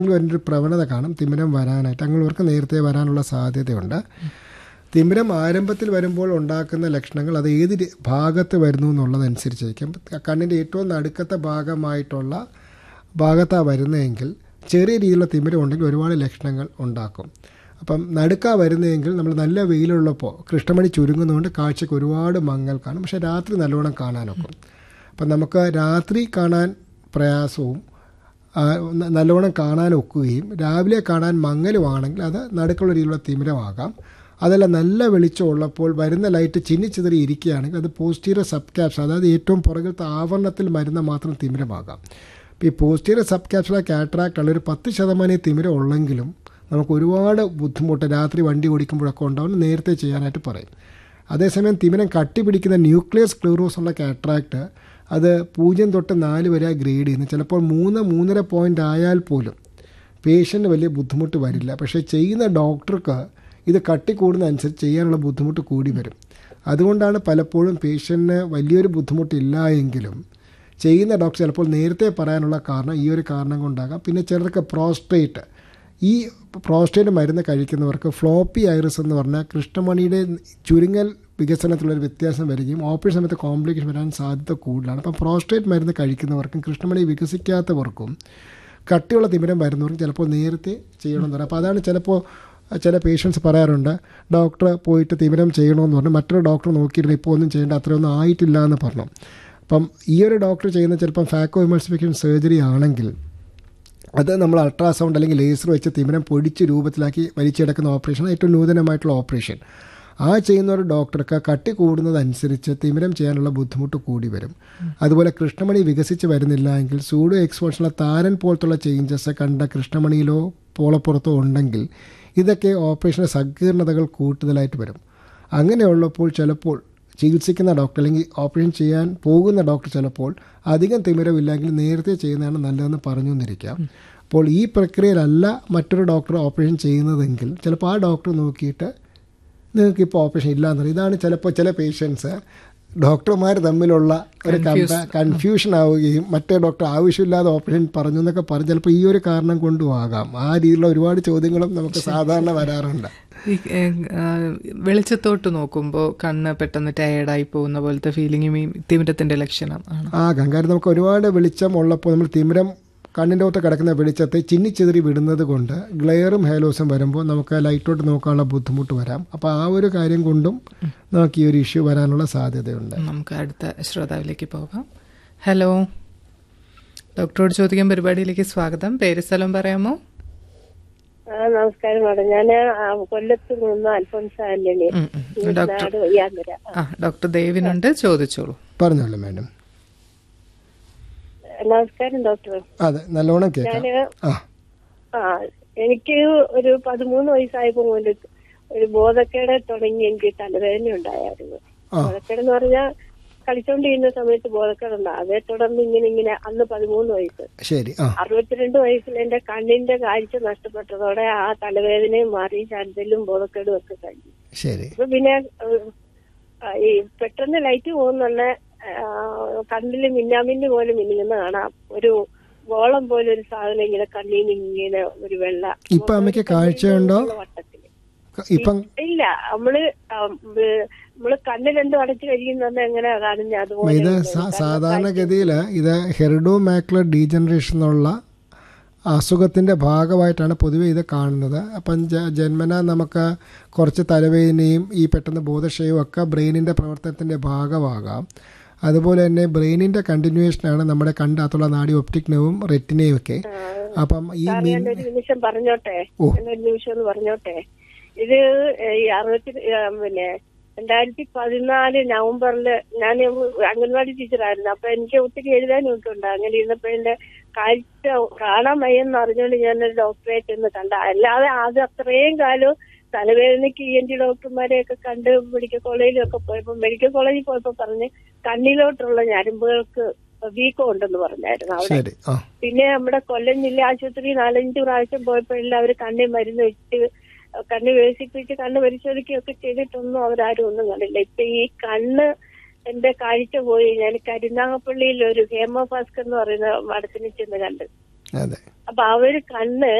ഒരു പ്രവണത കാണും തിമിരം വരാനായിട്ട് അങ്ങനെയുള്ളവർക്ക് നേരത്തെ വരാനുള്ള സാധ്യതയുണ്ട് തിമിരം ആരംഭത്തിൽ വരുമ്പോൾ ഉണ്ടാക്കുന്ന ലക്ഷണങ്ങൾ അത് ഏത് രി- ഭാഗത്ത് വരുന്നു എന്നുള്ളതനുസരിച്ചിരിക്കും കണ്ണിൻ്റെ ഏറ്റവും നടുക്കത്തെ ഭാഗമായിട്ടുള്ള ഭാഗത്താണ് വരുന്നതെങ്കിൽ ചെറിയ രീതിയിലുള്ള തിമിരം ഉണ്ടെങ്കിൽ ഒരുപാട് ലക്ഷണങ്ങൾ ഉണ്ടാക്കും അപ്പം നടുക്ക വരുന്നതെങ്കിൽ നമ്മൾ നല്ല വെയിലുള്ളപ്പോൾ കൃഷ്ണമണി ചുരുങ്ങുന്നതുകൊണ്ട് കാഴ്ചയ്ക്ക് ഒരുപാട് മങ്ങൽ കാണും പക്ഷേ രാത്രി നല്ലോണം കാണാനൊക്കും അപ്പം നമുക്ക് രാത്രി കാണാൻ പ്രയാസവും ആ, ന- നല്ലവണ്ണം കാണാൻ ഒക്കുകയും രാവിലെ കാണാൻ മങ്ങലുമാണെങ്കിൽ അത് നടുക്കുള്ള രീതിയിലുള്ള തിമിരമാകാം അതല്ല നല്ല വെളിച്ചം ഉള്ളപ്പോൾ വരുന്ന ലൈറ്റ് ചിന്നിച്ചിതറി ഇരിക്കുകയാണെങ്കിൽ അത് പോസ്റ്റീരിയർ സബ് ക്യാപ്ഷൻ അതായത് ഏറ്റവും പുറകിലത്തെ ആവരണത്തിൽ മരുന്ന മാത്രം തിമിരമാകാം ഇപ്പോൾ ഈ പോസ്റ്റീരിയർ സബ് ക്യാപ്സുലർ കാറ്ററാക്ട് ഉള്ള ഒരു പത്ത് ശതമാനം ഈ തിമിരം ഉള്ളെങ്കിലും നമുക്ക് ഒരുപാട് ബുദ്ധിമുട്ട് രാത്രി വണ്ടി ഓടിക്കുമ്പോഴൊക്കെ ഉണ്ടാവും നേരത്തെ ചെയ്യാനായിട്ട് പറയും അതേസമയം തിമിരം കട്ടി പിടിക്കുന്ന ന്യൂക്ലിയസ് ക്ലൂറോസ് ഉള്ള കാറ്ററാക്ട് അത് പൂജ്യം തൊട്ട് നാല് വരെ ഗ്രേഡ് ചെയ്യുന്നു ചിലപ്പോൾ മൂന്ന് മൂന്നര പോയിൻ്റ് ആയാൽ പോലും പേഷ്യൻ്റ് വലിയ ബുദ്ധിമുട്ട് വരില്ല പക്ഷേ ചെയ്യുന്ന ഡോക്ടർക്ക് ഇത് കട്ടി കൂടുന്ന അനുസരിച്ച് ചെയ്യാനുള്ള ബുദ്ധിമുട്ട് കൂടി വരും അതുകൊണ്ടാണ് പലപ്പോഴും പേഷ്യൻറ്റിന് വലിയൊരു ബുദ്ധിമുട്ടില്ല എങ്കിലും ചെയ്യുന്ന ഡോക്ടർ ചിലപ്പോൾ നേരത്തെ പറയാനുള്ള കാരണം ഈ ഒരു കാരണം കൊണ്ടാകാം പിന്നെ ചിലർക്ക് പ്രോസ്ട്രേറ്റ് ഈ പ്രോസ്റ്റേറ്റ് മരുന്ന് കഴിക്കുന്നവർക്ക് ഫ്ലോപ്പി ഐറിസ് എന്ന് പറഞ്ഞാൽ കൃഷ്ണമണിയുടെ ചുരുങ്ങൽ വികസനത്തിലൊരു വ്യത്യാസം വരികയും ഓപ്പറേഷൻ സമയത്ത് കോംപ്ലിക്കേഷൻ വരാൻ സാധ്യത കൂടുതലാണ് അപ്പം പ്രോസ്റ്റേറ്റ് മരുന്ന് കഴിക്കുന്നവർക്കും കൃഷ്ണമണി വികസിക്കാത്തവർക്കും കട്ടിയുള്ള തിമിരം വരുന്നവർക്കും ചിലപ്പോൾ നേരത്തെ ചെയ്യണമെന്ന് പറയും അപ്പോൾ അതാണ് ചിലപ്പോൾ ചില പേഷ്യൻസ് പറയാറുണ്ട് ഡോക്ടർ പോയിട്ട് തിമിരം ചെയ്യണമെന്ന് പറഞ്ഞു മറ്റൊരു ഡോക്ടർ നോക്കിയിരുന്നു ഇപ്പോൾ ഒന്നും ചെയ്യേണ്ട അത്രയൊന്നും ആയിട്ടില്ല എന്ന് പറഞ്ഞു അപ്പം ഈ ഒരു ഡോക്ടർ ചെയ്യുന്ന ചിലപ്പം ഫാക്കോ ഇമൾസിഫിക്കേഷൻ സർജറി ആണെങ്കിൽ അത് നമ്മൾ അൾട്രാസൗണ്ട് അല്ലെങ്കിൽ ലേസർ വെച്ച് തിമിരം പൊടിച്ച് രൂപത്തിലാക്കി വലിച്ചെടുക്കുന്ന ഓപ്പറേഷൻ ഏറ്റവും നൂതനമായിട്ടുള്ള ഓപ്പറേഷൻ ആ ചെയ്യുന്ന ഒരു ഡോക്ടർക്ക് കട്ടി കൂടുന്നതനുസരിച്ച് തിമിരം ചെയ്യാനുള്ള ബുദ്ധിമുട്ട് കൂടി വരും അതുപോലെ കൃഷ്ണമണി വികസിച്ച് വരുന്നില്ല എങ്കിൽ സൂഡോ എക്സ്പോഷനുള്ള താരൻ പോലത്തുള്ള ചേഞ്ചസ് കണ്ട കൃഷ്ണമണിയിലോ പോളപ്പുറത്തോ ഉണ്ടെങ്കിൽ ഇതൊക്കെ ഓപ്പറേഷൻ്റെ സങ്കീർണതകൾ കൂടുതലായിട്ട് വരും അങ്ങനെയുള്ളപ്പോൾ ചിലപ്പോൾ ചികിത്സിക്കുന്ന ഡോക്ടർ അല്ലെങ്കിൽ ഓപ്പറേഷൻ ചെയ്യാൻ പോകുന്ന ഡോക്ടർ ചിലപ്പോൾ അധികം തിമിരമില്ലെങ്കിൽ നേരത്തെ ചെയ്യുന്നതാണ് നല്ലതെന്ന് പറഞ്ഞു എന്നിരിക്കാം അപ്പോൾ ഈ പ്രക്രിയയിലല്ല മറ്റൊരു ഡോക്ടർ ഓപ്പറേഷൻ ചെയ്യുന്നതെങ്കിൽ ചിലപ്പോൾ ആ ഡോക്ടർ നോക്കിയിട്ട് നിങ്ങൾക്ക് ഇപ്പോൾ ഓപ്പറേഷൻ ഇല്ലാന്ന് പറയും ഇതാണ് ചിലപ്പോൾ ചില പേഷ്യൻസ് ഡോക്ടർമാർ തമ്മിലുള്ള ഒരു കൺഫ്യൂഷൻ ആവുകയും മറ്റേ ഡോക്ടർ ആവശ്യമില്ലാതെ ഓപ്പറേഷൻ പറഞ്ഞു എന്നൊക്കെ പറഞ്ഞ് ചിലപ്പോൾ ഈ ഒരു കാരണം കൊണ്ടും ആകാം ആ രീതിയിലുള്ള ഒരുപാട് ചോദ്യങ്ങളും നമുക്ക് സാധാരണ വരാറുണ്ട് ഈ ഏഹ്, ആ, വെളിച്ചത്തോട്ട് നോക്കുമ്പോൾ കണ്ണ് പെട്ടെന്ന് ടയേർഡായി പോകുന്ന പോലത്തെ ഫീലിംഗും ഈ തിമിരത്തിന്റെ ലക്ഷണം ആണ് ആകാം കാരണം നമുക്ക് ഒരുപാട് വെളിച്ചം ഉള്ളപ്പോൾ നമ്മൾ തിമിരം കണ്ണിൻ്റെ അകത്ത് കിടക്കുന്ന വെളിച്ചത്തെ ചിന്നിച്ചിതറി വിടുന്നത് കൊണ്ട് ഗ്ലെയറും ഹേലോസും വരുമ്പോൾ നമുക്ക് ലൈറ്റോട്ട് നോക്കാനുള്ള ബുദ്ധിമുട്ട് വരാം അപ്പോൾ ആ ഒരു കാര്യം കൊണ്ടും നമുക്ക് ഈ ഒരു ഇഷ്യൂ വരാനുള്ള സാധ്യതയുണ്ട് നമുക്ക് അടുത്ത ശ്രോതാവിലേക്ക് പോകാം ഹലോ ഡോക്ടറോട് ചോദിക്കാൻ പരിപാടിയിലേക്ക് സ്വാഗതം പേര് സ്ഥലം പറയാമോ ആ നമസ്കാരം മാഡം ഞാൻ കൊല്ലത്ത് നിന്ന് അൽഫോൻസ ആന്റണി ഉം, ഉം. ഡോക്ടർ നാട് വയ്യാങ്കര ആ ഡോക്ടർ ദേവിനുണ്ട് ചോദിച്ചോളൂ പറഞ്ഞോളൂ മാഡം നമസ്കാരം ഡോക്ടർ അതെ നല്ലോണം കേൾക്കാം ഞാന് ആ ആ എനിക്ക് ഒരു പതിമൂന്ന് വയസ്സായപ്പോ മുതൽ ഒരു ബോധക്കേട് തുടങ്ങി എനിക്ക് തലവേദന ഉണ്ടായിരുന്നു ആ. ബോധക്കേട് എന്ന് പറഞ്ഞാൽ കളിച്ചോണ്ടിരുന്ന സമയത്ത് ബോധക്കേടുണ്ട് അതേ തുടർന്ന് ഇങ്ങനെ ഇങ്ങനെ അന്ന് പതിമൂന്ന് വയസ്സ് ശരി ആ അറുപത്തിരണ്ട് വയസ്സിൽ എന്റെ കണ്ണിന്റെ കാഴ്ച നഷ്ടപ്പെട്ടതോടെ ആ തലവേദനയും മാറി ചരുതലും ബോധക്കേടും ഒക്കെ കഴിഞ്ഞു ശരി അപ്പൊ പിന്നെ ഏഹ്, ആ, ഈ പെട്ടെന്ന് ലൈറ്റ് പോകുന്നുള്ള കണ്ണില് മിന്നാമിന്ന് പോലെ മിന്നുന്ന കാണാം ഒരു ഗോളം പോലെ ഒരു സാധനം ഇങ്ങനെ കണ്ണിൽ നിന്ന് ഇങ്ങനെ ഒരു വെള്ള ഇപ്പൊ അമ്മയ്ക്ക് കാഴ്ചയുണ്ടോ വട്ടത്തില് ഇപ്പം ഇല്ല നമ്മള് ആ, ഏഹ്, നമ്മള് കണ്ണ് രണ്ടും അടച്ചു കഴിയുന്നത് എങ്ങനെയാ കാണുന്നത് അതുപോലെ ഇത് ഉണ്ട്. സാ- സാധാരണഗതിയിൽ ഇത് ഹെറിഡോ മാക്ലർ ഡീജനറേഷൻ എന്നുള്ള അസുഖത്തിൻ്റെ ഭാഗമായിട്ടാണ് പൊതുവെ ഇത് കാണുന്നത് അപ്പം ജ- ജന്മന നമുക്ക് കുറച്ച് തലവേദനയും ഈ പെട്ടെന്ന് ബോധക്ഷയവും ഒക്കെ ബ്രെയിനിൻ്റെ പ്രവർത്തനത്തിൻ്റെ ഭാഗമാകാം അതുപോലെ തന്നെ ബ്രെയിനിൻ്റെ കണ്ടിന്യൂവേഷനാണ് നമ്മുടെ കണ്ടകത്തുള്ള നാഡി ഒപ്റ്റിക് നെവും റെറ്റിനയും ഒക്കെ അപ്പം ഈ സാർ മിൻ ഞാനൊരു നിമിഷം പറഞ്ഞോട്ടെ ഓ. ഞാനൊരു നിമിഷം ഒന്ന് പറഞ്ഞോട്ടെ ഇത് ഏഹ്, ഈ അറുപത്തി ഏഹ്, പിന്നെ രണ്ടായിരത്തി പതിനാല് നവംബറില് ഞാൻ അംഗൻവാടി ടീച്ചറായിരുന്നു അപ്പൊ എനിക്ക് ഒത്തിരി എഴുതാനും ഒക്കെ ഉണ്ട് അങ്ങനെ ഇരുന്നപ്പോ എന്റെ കാഴ്ച കാണാൻ വയ്യെന്ന് അറിഞ്ഞുകൊണ്ട് ഞാനൊരു ഡോക്ടറെ ചെന്ന് കണ്ട അല്ലാതെ അത് അത്രയും കാലം തലവേദനയ്ക്ക് ഇ എൻ ടി ഡോക്ടർമാരെയൊക്കെ കണ്ട് മെഡിക്കൽ കോളേജിലൊക്കെ പോയപ്പോ മെഡിക്കൽ കോളേജിൽ പോയപ്പോ പറഞ്ഞ് കണ്ണിലോട്ടുള്ള ഞരമ്പുകൾക്ക് വീക്കം ഉണ്ടെന്ന് പറഞ്ഞായിരുന്നു അവിടെ ശരി ആ പിന്നെ നമ്മുടെ കൊല്ലം ജില്ലാ ആശുപത്രി നാലഞ്ച് പ്രാവശ്യം പോയപ്പോ എല്ലാവരും കണ്ണി മരുന്ന് വെച്ച് കണ്ണ് വേസിപ്പിച്ച് കണ്ണ് പരിശോധിക്കുകയൊക്കെ ചെയ്തിട്ടൊന്നും അവരാരും ഒന്നും കണ്ടില്ല ഇപ്പൊ ഈ കണ്ണ് എന്റെ കാഴ്ച പോയി ഞാൻ കരുനാഗപ്പള്ളിയിൽ ഒരു ഹേമ ഭാസ്കർ എന്ന് പറയുന്ന മഠത്തിന് ചെന്ന് കണ്ട് അതെ അപ്പൊ അവര് കണ്ണ്